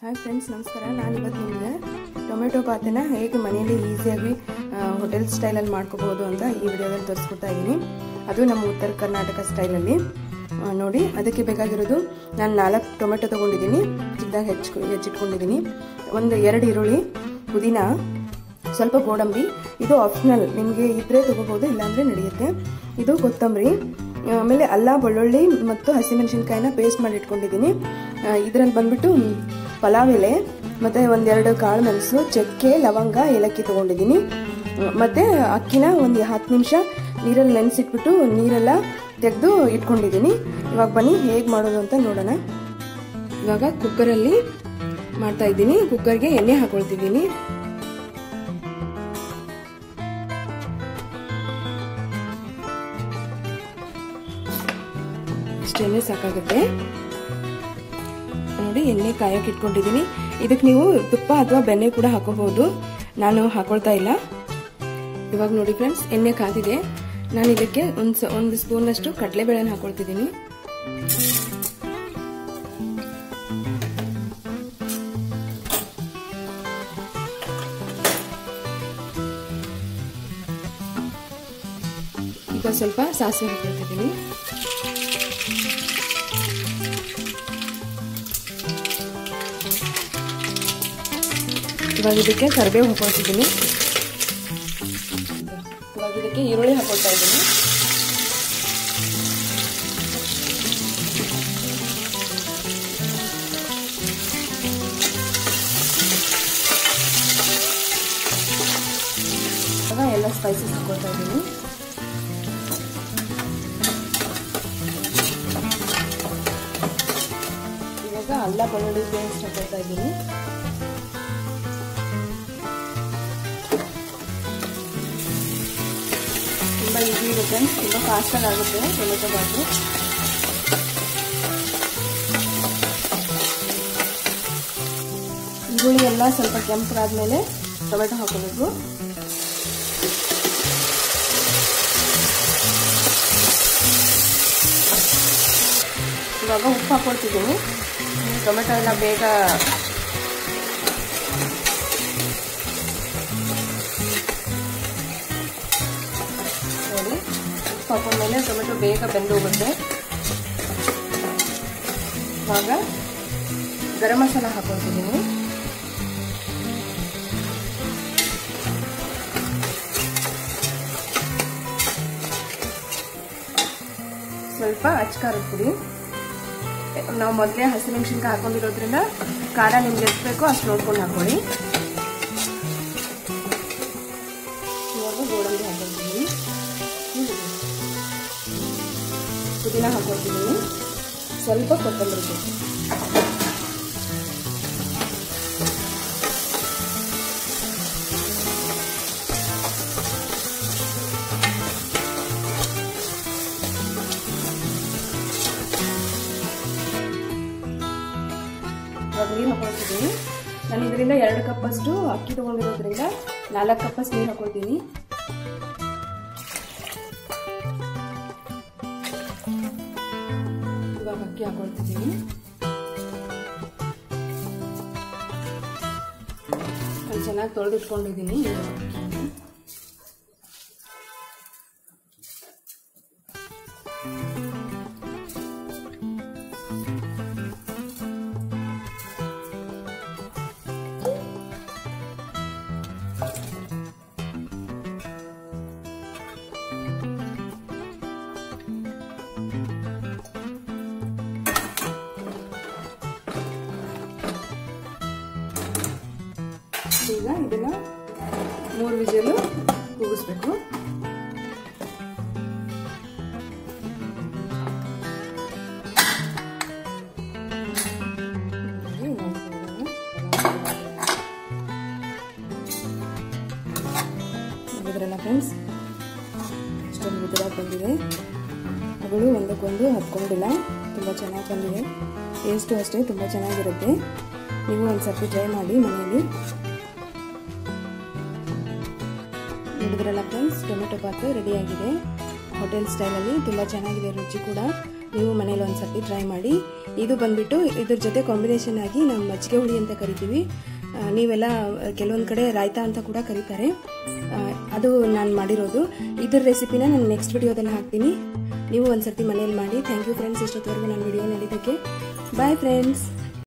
hi friends ನಮಸ್ಕಾರ ನಾನು ಇವತ್ತು ನಿಮಗೆ ಟೊಮೆಟೊ ಬಾತನ್ನ ಹೇಗೆ ಮನೆಯಲ್ಲಿ ಈಸಿಯಾಗಿ ಹೋಟೆಲ್ ಸ್ಟೈಲಲ್ಲಿ ಮಾಡ್ಕೋಬೋದು ಅಂತ ಈ ವಿಡಿಯೋದಲ್ಲಿ ತೋರಿಸ್ಕೊಡ್ತಾ ಇದ್ದೀನಿ ಅದು ನಮ್ಮ ಉತ್ತರ ಕರ್ನಾಟಕ ಸ್ಟೈಲಲ್ಲಿ ಆ, ನೋಡಿ ಅದಕ್ಕೆ ಬೇಕಾಗಿರೋದು ನಾನು ನಾಲ್ಕು ಟೊಮೆಟೊ ತೊಗೊಂಡಿದ್ದೀನಿ ಚಿಕ್ಕದಾಗಿ ಹೆಚ್ಚು ಹೆಚ್ಚಿಟ್ಕೊಂಡಿದ್ದೀನಿ ಒಂದು ಎರಡು ಈರುಳ್ಳಿ ಪುದೀನ ಸ್ವಲ್ಪ ಗೋಡಂಬಿ ಇದು ಆಪ್ಷನಲ್ ನಿಮಗೆ ಇದ್ರೆ ತಗೋಬೋದು ಇಲ್ಲಾಂದರೆ ನಡೆಯುತ್ತೆ ಇದು ಕೊತ್ತಂಬರಿ ಆಮೇಲೆ ಅಲ್ಲ ಬೆಳ್ಳುಳ್ಳಿ ಮತ್ತು ಹಸಿಮೆಣಸಿನ್ಕಾಯಿನ ಪೇಸ್ಟ್ ಮಾಡಿ ಇಟ್ಕೊಂಡಿದ್ದೀನಿ ಇದರಲ್ಲಿ ಬಂದ್ಬಿಟ್ಟು ಪಲಾವ್ ಎಲೆ ಮತ್ತು ಒಂದೆರಡು ಕಾಳು ಮೆಣಸು ಚಕ್ಕೆ ಲವಂಗ ಏಲಕ್ಕಿ ತೊಗೊಂಡಿದ್ದೀನಿ ಮತ್ತು ಅಕ್ಕಿನ ಒಂದು ಹತ್ತು ನಿಮಿಷ ನೀರಲ್ಲಿ ನೆನೆಸಿಟ್ಬಿಟ್ಟು ನೀರೆಲ್ಲ ತೆಗೆದು ಇಟ್ಕೊಂಡಿದ್ದೀನಿ ಇವಾಗ ಬನ್ನಿ ಹೇಗೆ ಮಾಡೋದು ಅಂತ ನೋಡೋಣ ಇವಾಗ ಕುಕ್ಕರಲ್ಲಿ ಮಾಡ್ತಾ ಇದ್ದೀನಿ ಕುಕ್ಕರ್ಗೆ ಎಣ್ಣೆ ಹಾಕೊಳ್ತಿದ್ದೀನಿ ಇಷ್ಟು ಎಣ್ಣೆ ಸಾಕಾಗುತ್ತೆ ನೋಡಿ ಎಣ್ಣೆ ಕಾಯಕ್ಕೆ ಇಟ್ಕೊಂಡಿದ್ದೀನಿ ಇದಕ್ಕೆ ನೀವು ತುಪ್ಪ ಅಥವಾ ಬೆಣ್ಣೆ ಕೂಡ ಹಾಕೋಬಹುದು ನಾನು ಹಾಕೊಳ್ತಾ ಇಲ್ಲ ಇವಾಗ ನೋಡಿ ಫ್ರೆಂಡ್ಸ್ ಎಣ್ಣೆ ಕಾದಿದೆ ನಾನು ಇದಕ್ಕೆ ಒಂದು ಒಂದು ಸ್ಪೂನಷ್ಟು ಕಡಲೆಬೇಳೆನ ಹಾಕೊಳ್ತಿದ್ದೀನಿ ಈಗ ಸ್ವಲ್ಪ ಸಾಸಿವೆ ಹಾಕೊಳ್ತಿದ್ದೀನಿ ಇವಾಗ ಇದಕ್ಕೆ ಕರಿಬೇವು ಹಾಕೊಳ್ತಿದ್ದೀನಿ ಇವಾಗ ಇದಕ್ಕೆ ಈರುಳ್ಳಿ ಹಾಕೊಳ್ತಾ ಇದ್ದೀನಿ ಇವಾಗ ಎಲ್ಲ ಸ್ಪೈಸಸ್ ಹಾಕೊಳ್ತಾ ಇದ್ದೀನಿ ಇವಾಗ ಅಲ್ಲ ಬೆಳ್ಳುಳ್ಳಿ ಪೇಸ್ಟ್ ಹಾಕೊಳ್ತಾ ಇದ್ದೀನಿ ತುಂಬ ಈಸಿ ಇರುತ್ತೆ ತುಂಬ ಫಾಸ್ಟಾಗಿ ಆಗುತ್ತೆ ಟೊಮೆಟೊ ಬಾತು ಈರುಳ್ಳಿ ಎಲ್ಲ ಸ್ವಲ್ಪ ಕೆಂಪಗಾದ್ಮೇಲೆ ಟೊಮೆಟೊ ಹಾಕೋಬೇಕು ಇವಾಗ ಉಪ್ಪು ಹಾಕೊಳ್ತಿದ್ದೀನಿ ಟೊಮೆಟೊ ಎಲ್ಲ ಬೇಗ ನೋಡಿ ಉಪ್ಪು ಹಾಕೊಂಡ್ಮೇಲೆ ಟೊಮೆಟೊ ಬೇಗ ಬೆಂದು ಹೋಗುತ್ತೆ ಇವಾಗ ಗರಂ ಮಸಾಲ ಹಾಕೊಳ್ತಿದ್ದೀನಿ ಸ್ವಲ್ಪ ಅಚ್ಕಾರದ ಪುಡಿ ನಾವು ಮೊದಲೇ ಹಸಿಮೆಣಸಿನ್ಕಾಯಿ ಹಾಕೊಂಡಿರೋದ್ರಿಂದ ಖಾರ ನಿಮ್ಗೆ ಎಷ್ಟು ಬೇಕೋ ಅಷ್ಟು ನೋಡ್ಕೊಂಡು ಹಾಕೊಳ್ಳಿ ಇವಾಗ ಗೋಡಂಬಿ ಹಾಕೊಳ್ತೀನಿ ಪುದೀನ ಹಾಕೊಳ್ತಿದ್ದೀನಿ ಸ್ವಲ್ಪ ಕೊತ್ತಂಬರಿ ಸೊಪ್ಪು ಇವಾಗ ನೀರು ಹಾಕೊಳ್ತಿದ್ದೀನಿ ನಾನು ಇದರಿಂದ ಎರಡು ಕಪ್ಪಷ್ಟು ಅಕ್ಕಿ ತೊಗೊಂಡಿರೋದ್ರಿಂದ ನಾಲ್ಕು ಕಪ್ಪಷ್ಟು ನೀರು ಹಾಕೊಳ್ತೀನಿ ಇವಾಗ ಅಕ್ಕಿ ಹಾಕೊಳ್ತಿದ್ದೀನಿ ನಾನು ಚೆನ್ನಾಗಿ ತೊಳೆದಿಟ್ಕೊಂಡಿದ್ದೀನಿ ಈಗ ಇದನ್ನ ಮೂರು ವಿಜಲು ಕೂಗಿಸ್ಬೇಕು ನೋಡಿದ್ರಲ್ಲ ಫ್ರೆಂಡ್ಸ್ ಇಷ್ಟೊಂದು ವಿಧವಾಗಿ ಬಂದಿದೆ ಅಗಳು ಒಂದಕ್ಕೊಂದು ಹತ್ಕೊಂಡಿಲ್ಲ ತುಂಬ ಚೆನ್ನಾಗಿ ಬಂದಿದೆ ಟೇಸ್ಟು ಅಷ್ಟೇ ತುಂಬ ಚೆನ್ನಾಗಿರುತ್ತೆ ನೀವು ಒಂದು ಸರ್ತಿ ಟ್ರೈ ಮಾಡಿ ಮನೆಯಲ್ಲಿ ನೋಡಿದ್ರಲ್ಲ ಫ್ರೆಂಡ್ಸ್ ಟೊಮೆಟೊ ಬಾತು ರೆಡಿಯಾಗಿದೆ ಹೋಟೆಲ್ ಸ್ಟೈಲಲ್ಲಿ ತುಂಬ ಚೆನ್ನಾಗಿದೆ ರುಚಿ ಕೂಡ ನೀವು ಮನೇಲಿ ಒಂದ್ಸರ್ತಿ ಟ್ರೈ ಮಾಡಿ ಇದು ಬಂದ್ಬಿಟ್ಟು ಇದ್ರ ಜೊತೆ ಕಾಂಬಿನೇಷನ್ ಆಗಿ ನಾವು ಮಜ್ಜಿಗೆ ಹುಳಿ ಅಂತ ಕರಿತೀವಿ ಆ, ನೀವೆಲ್ಲ ಕೆಲವೊಂದು ಕಡೆ ರಾಯ್ತಾ ಅಂತ ಕೂಡ ಕರೀತಾರೆ ಆ, ಅದು ನಾನು ಮಾಡಿರೋದು ಇದ್ರ ರೆಸಿಪಿನ ನಾನು ನೆಕ್ಸ್ಟ್ ವಿಡಿಯೋದಲ್ಲಿ ಹಾಕ್ತೀನಿ ನೀವು ಒಂದ್ಸರ್ತಿ ಮನೇಲಿ ಮಾಡಿ ಥ್ಯಾಂಕ್ ಯು ಫ್ರೆಂಡ್ಸ್ ಇಷ್ಟೊತ್ತವರೆಗೂ ನನ್ನ ವಿಡಿಯೋ ನೋಡಿದ್ದಕ್ಕೆ ಬಾಯ್ ಫ್ರೆಂಡ್ಸ್